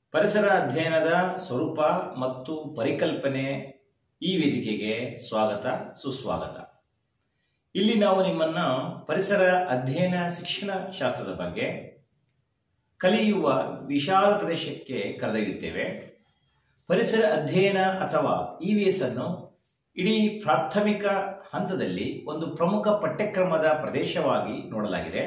ಪರಿಸರ ಅಧ್ಯಯನದ ಸ್ವರೂಪ ಮತ್ತು ಪರಿಕಲ್ಪನೆ ಈ ವೇದಿಕೆಗೆ ಸ್ವಾಗತ ಸುಸ್ವಾಗತ ಇಲ್ಲಿ ನಾವು ನಿಮ್ಮನ್ನ ಪರಿಸರ ಅಧ್ಯಯನ ಶಿಕ್ಷಣ ಶಾಸ್ತ್ರದ ಬಗ್ಗೆ ಕಲಿಯುವ ವಿಶಾಲ ಪ್ರದೇಶಕ್ಕೆ ಕರೆದೊಯ್ಯುತ್ತೇವೆ ಪರಿಸರ ಅಧ್ಯಯನ ಅಥವಾ ಇ ವಿ ಎಸ್ ಅನ್ನು ಇಡೀ ಪ್ರಾಥಮಿಕ ಹಂತದಲ್ಲಿ ಒಂದು ಪ್ರಮುಖ ಪಠ್ಯಕ್ರಮದ ಪ್ರದೇಶವಾಗಿ ನೋಡಲಾಗಿದೆ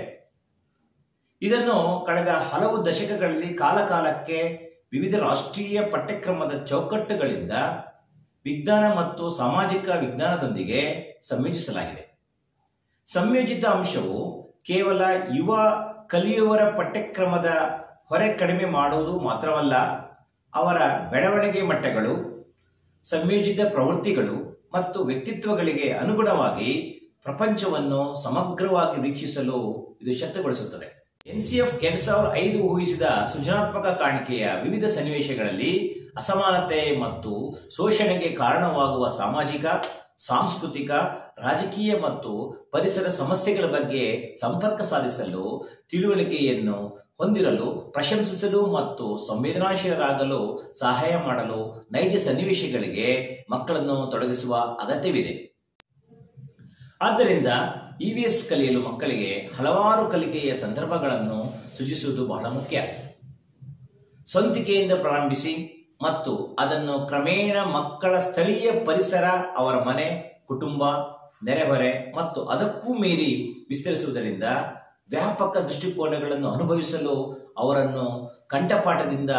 ಇದನ್ನು ಕಳೆದ ಹಲವು ದಶಕಗಳಲ್ಲಿ ಕಾಲಕಾಲಕ್ಕೆ ವಿವಿಧ ರಾಷ್ಟ್ರೀಯ ಪಠ್ಯಕ್ರಮದ ಚೌಕಟ್ಟುಗಳಿಂದ ವಿಜ್ಞಾನ ಮತ್ತು ಸಾಮಾಜಿಕ ವಿಜ್ಞಾನದೊಂದಿಗೆ ಸಂಯೋಜಿಸಲಾಗಿದೆ ಸಂಯೋಜಿತ ಅಂಶವು ಕೇವಲ ಯುವ ಕಲಿಯುವವರ ಪಠ್ಯಕ್ರಮದ ಹೊರೆ ಕಡಿಮೆ ಮಾಡುವುದು ಮಾತ್ರವಲ್ಲ ಅವರ ಬೆಳವಣಿಗೆ ಮಟ್ಟಗಳು ಸಂಯೋಜಿತ ಪ್ರವೃತ್ತಿಗಳು ಮತ್ತು ವ್ಯಕ್ತಿತ್ವಗಳಿಗೆ ಅನುಗುಣವಾಗಿ ಪ್ರಪಂಚವನ್ನು ಸಮಗ್ರವಾಗಿ ವೀಕ್ಷಿಸಲು ಇದು ಶಕ್ತಗೊಳಿಸುತ್ತದೆ ಎನ್ಸಿಎಫ್ ಎರಡ್ ಸಾವಿರದ ಐದು ಊಹಿಸಿದ ಸೃಜನಾತ್ಮಕ ಕಾಣಿಕೆಯ ವಿವಿಧ ಸನ್ನಿವೇಶಗಳಲ್ಲಿ ಅಸಮಾನತೆ ಮತ್ತು ಶೋಷಣೆಗೆ ಕಾರಣವಾಗುವ ಸಾಮಾಜಿಕ ಸಾಂಸ್ಕೃತಿಕ ರಾಜಕೀಯ ಮತ್ತು ಪರಿಸರ ಸಮಸ್ಯೆಗಳ ಬಗ್ಗೆ ಸಂಪರ್ಕ ಸಾಧಿಸಲು ತಿಳುವಳಿಕೆಯನ್ನು ಹೊಂದಿರಲು ಪ್ರಶಂಸಿಸಲು ಮತ್ತು ಸಂವೇದನಾಶೀಲರಾಗಲು ಸಹಾಯ ಮಾಡಲು ನೈಜ ಸನ್ನಿವೇಶಗಳಿಗೆ ಮಕ್ಕಳನ್ನು ತೊಡಗಿಸುವ ಅಗತ್ಯವಿದೆ ಆದ್ದರಿಂದ ಇವಿಎಸ್ ಕಲಿಯಲು ಮಕ್ಕಳಿಗೆ ಹಲವಾರು ಕಲಿಕೆಯ ಸಂದರ್ಭಗಳನ್ನು ಸೃಜಿಸುವುದು ಬಹಳ ಮುಖ್ಯ ಸ್ವಂತಿಕೆಯಿಂದ ಪ್ರಾರಂಭಿಸಿ ಮತ್ತು ಅದನ್ನು ಕ್ರಮೇಣ ಮಕ್ಕಳ ಸ್ಥಳೀಯ ಪರಿಸರ ಅವರ ಮನೆ ಕುಟುಂಬ ನೆರೆಹೊರೆ ಮತ್ತು ಅದಕ್ಕೂ ಮೀರಿ ವಿಸ್ತರಿಸುವುದರಿಂದ ವ್ಯಾಪಕ ದೃಷ್ಟಿಕೋನಗಳನ್ನು ಅನುಭವಿಸಲು ಅವರನ್ನು ಕಂಠಪಾಠದಿಂದ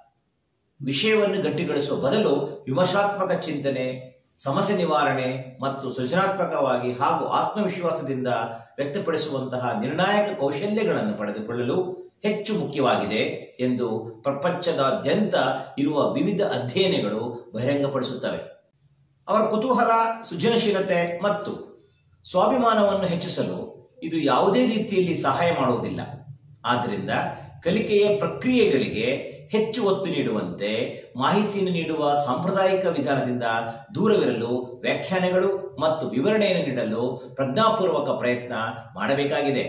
ವಿಷಯವನ್ನು ಗಟ್ಟಿಗೊಳಿಸುವ ಬದಲು ವಿಮರ್ಶಾತ್ಮಕ ಚಿಂತನೆ ಸಮಸ್ಯೆ ನಿವಾರಣೆ ಮತ್ತು ಸೃಜನಾತ್ಮಕವಾಗಿ ಹಾಗೂ ಆತ್ಮವಿಶ್ವಾಸದಿಂದ ವ್ಯಕ್ತಪಡಿಸುವಂತಹ ನಿರ್ಣಾಯಕ ಕೌಶಲ್ಯಗಳನ್ನು ಪಡೆದುಕೊಳ್ಳಲು ಹೆಚ್ಚು ಮುಖ್ಯವಾಗಿದೆ ಎಂದು ಪ್ರಪಂಚದಾದ್ಯಂತ ಇರುವ ವಿವಿಧ ಅಧ್ಯಯನಗಳು ಬಹಿರಂಗಪಡಿಸುತ್ತವೆ ಅವರ ಕುತೂಹಲ ಸೃಜನಶೀಲತೆ ಮತ್ತು ಸ್ವಾಭಿಮಾನವನ್ನು ಹೆಚ್ಚಿಸಲು ಇದು ಯಾವುದೇ ರೀತಿಯಲ್ಲಿ ಸಹಾಯ ಮಾಡುವುದಿಲ್ಲ ಆದ್ದರಿಂದ ಕಲಿಕೆಯ ಪ್ರಕ್ರಿಯೆಗಳಿಗೆ ಹೆಚ್ಚು ಒತ್ತು ನೀಡುವಂತೆ ಮಾಹಿತಿಯನ್ನು ನೀಡುವ ಸಾಂಪ್ರದಾಯಿಕ ವಿಧಾನದಿಂದ ದೂರವಿರಲು ವ್ಯಾಖ್ಯಾನಗಳು ಮತ್ತು ವಿವರಣೆಯನ್ನು ನೀಡಲು ಪ್ರಜ್ಞಾಪೂರ್ವಕ ಪ್ರಯತ್ನ ಮಾಡಬೇಕಾಗಿದೆ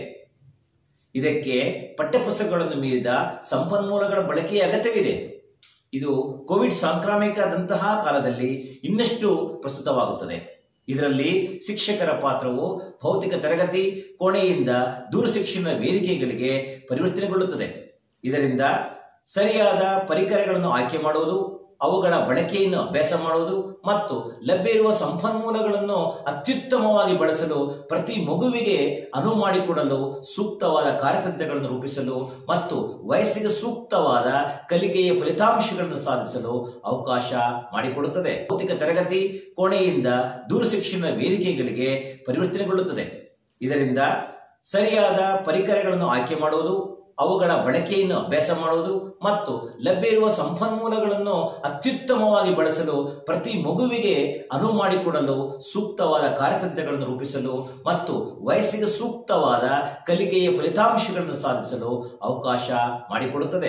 ಇದಕ್ಕೆ ಪಠ್ಯಪುಸ್ತಕಗಳನ್ನು ಮೀರಿದ ಸಂಪನ್ಮೂಲಗಳ ಬಳಕೆಯ ಅಗತ್ಯವಿದೆ ಇದು ಕೋವಿಡ್ ಸಾಂಕ್ರಾಮಿಕದಂತಹ ಕಾಲದಲ್ಲಿ ಇನ್ನಷ್ಟು ಪ್ರಸ್ತುತವಾಗುತ್ತದೆ ಇದರಲ್ಲಿ ಶಿಕ್ಷಕರ ಪಾತ್ರವು ಭೌತಿಕ ತರಗತಿ ಕೋಣೆಯಿಂದ ದೂರ ಶಿಕ್ಷಣ ವೇದಿಕೆಗಳಿಗೆ ಪರಿವರ್ತನೆಗೊಳ್ಳುತ್ತದೆ ಇದರಿಂದ ಸರಿಯಾದ ಪರಿಕರಗಳನ್ನು ಆಯ್ಕೆ ಮಾಡುವುದು ಅವುಗಳ ಬಳಕೆಯನ್ನು ಅಭ್ಯಾಸ ಮಾಡುವುದು ಮತ್ತು ಲಭ್ಯ ಇರುವ ಸಂಪನ್ಮೂಲಗಳನ್ನು ಅತ್ಯುತ್ತಮವಾಗಿ ಬಳಸಲು ಪ್ರತಿ ಮಗುವಿಗೆ ಅನುವು ಮಾಡಿಕೊಡಲು ಸೂಕ್ತವಾದ ಕಾರ್ಯತಂತ್ರಗಳನ್ನು ರೂಪಿಸಲು ಮತ್ತು ವಯಸ್ಸಿಗೆ ಸೂಕ್ತವಾದ ಕಲಿಕೆಯ ಫಲಿತಾಂಶಗಳನ್ನು ಸಾಧಿಸಲು ಅವಕಾಶ ಮಾಡಿಕೊಡುತ್ತದೆ ಭೌತಿಕ ತರಗತಿ ಕೋಣೆಯಿಂದ ದೂರ ಶಿಕ್ಷಣ ವೇದಿಕೆಗಳಿಗೆ ಪರಿವರ್ತನೆಗೊಳ್ಳುತ್ತದೆ ಇದರಿಂದ ಸರಿಯಾದ ಪರಿಕರಗಳನ್ನು ಆಯ್ಕೆ ಮಾಡುವುದು ಅವುಗಳ ಬಳಕೆಯನ್ನು ಅಭ್ಯಾಸ ಮಾಡುವುದು ಮತ್ತು ಲಭ್ಯ ಇರುವ ಸಂಪನ್ಮೂಲಗಳನ್ನು ಅತ್ಯುತ್ತಮವಾಗಿ ಬಳಸಲು ಪ್ರತಿ ಮಗುವಿಗೆ ಅನುವು ಮಾಡಿಕೊಡಲು ಸೂಕ್ತವಾದ ಕಾರ್ಯತಂತ್ರಗಳನ್ನು ರೂಪಿಸಲು ಮತ್ತು ವಯಸ್ಸಿಗೆ ಸೂಕ್ತವಾದ ಕಲಿಕೆಯ ಫಲಿತಾಂಶಗಳನ್ನು ಸಾಧಿಸಲು ಅವಕಾಶ ಮಾಡಿಕೊಡುತ್ತದೆ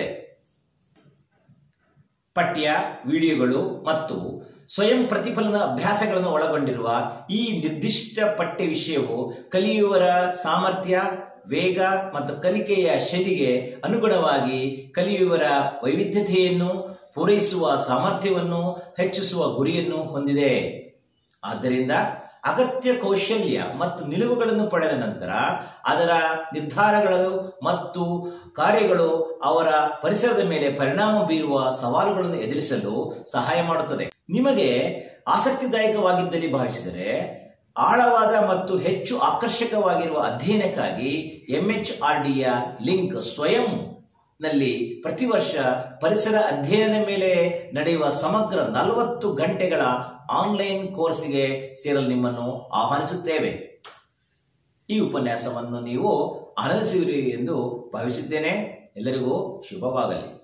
ಪಠ್ಯ ವಿಡಿಯೋಗಳು ಮತ್ತು ಸ್ವಯಂ ಪ್ರತಿಫಲನ ಅಭ್ಯಾಸಗಳನ್ನು ಒಳಗೊಂಡಿರುವ ಈ ನಿರ್ದಿಷ್ಟ ಪಠ್ಯ ವಿಷಯವು ಕಲಿಯುವವರ ಸಾಮರ್ಥ್ಯ ವೇಗ ಮತ್ತು ಕಲಿಕೆಯ ಶೈಲಿಗೆ ಅನುಗುಣವಾಗಿ ಕಲಿಯುವವರ ವೈವಿಧ್ಯತೆಯನ್ನು ಪೂರೈಸುವ ಸಾಮರ್ಥ್ಯವನ್ನು ಹೆಚ್ಚಿಸುವ ಗುರಿಯನ್ನು ಹೊಂದಿದೆ ಆದ್ದರಿಂದ ಅಗತ್ಯ ಕೌಶಲ್ಯ ಮತ್ತು ನಿಲುವುಗಳನ್ನು ಪಡೆದ ನಂತರ ಅದರ ನಿರ್ಧಾರಗಳು ಮತ್ತು ಕಾರ್ಯಗಳು ಅವರ ಪರಿಸರದ ಮೇಲೆ ಪರಿಣಾಮ ಬೀರುವ ಸವಾಲುಗಳನ್ನು ಎದುರಿಸಲು ಸಹಾಯ ಮಾಡುತ್ತದೆ ನಿಮಗೆ ಆಸಕ್ತಿದಾಯಕವಾಗಿದ್ದಲ್ಲಿ ಭಾವಿಸಿದರೆ ಆಳವಾದ ಮತ್ತು ಹೆಚ್ಚು ಆಕರ್ಷಕವಾಗಿರುವ ಅಧ್ಯಯನಕ್ಕಾಗಿ ಎಂಎಚ್ಆರ್ಡಿಯ ಲಿಂಕ್ ಸ್ವಯಂ ನಲ್ಲಿ ಪ್ರತಿ ವರ್ಷ ಪರಿಸರ ಅಧ್ಯಯನದ ಮೇಲೆ ನಡೆಯುವ ಸಮಗ್ರ ನಲವತ್ತು ಗಂಟೆಗಳ ಆನ್ಲೈನ್ ಕೋರ್ಸ್ಗೆ ಸೇರಲು ನಿಮ್ಮನ್ನು ಆಹ್ವಾನಿಸುತ್ತೇವೆ ಈ ಉಪನ್ಯಾಸವನ್ನು ನೀವು ಆನಂದಿಸುವಿರಿ ಎಂದು ಭಾವಿಸುತ್ತೇನೆ ಎಲ್ಲರಿಗೂ ಶುಭವಾಗಲಿ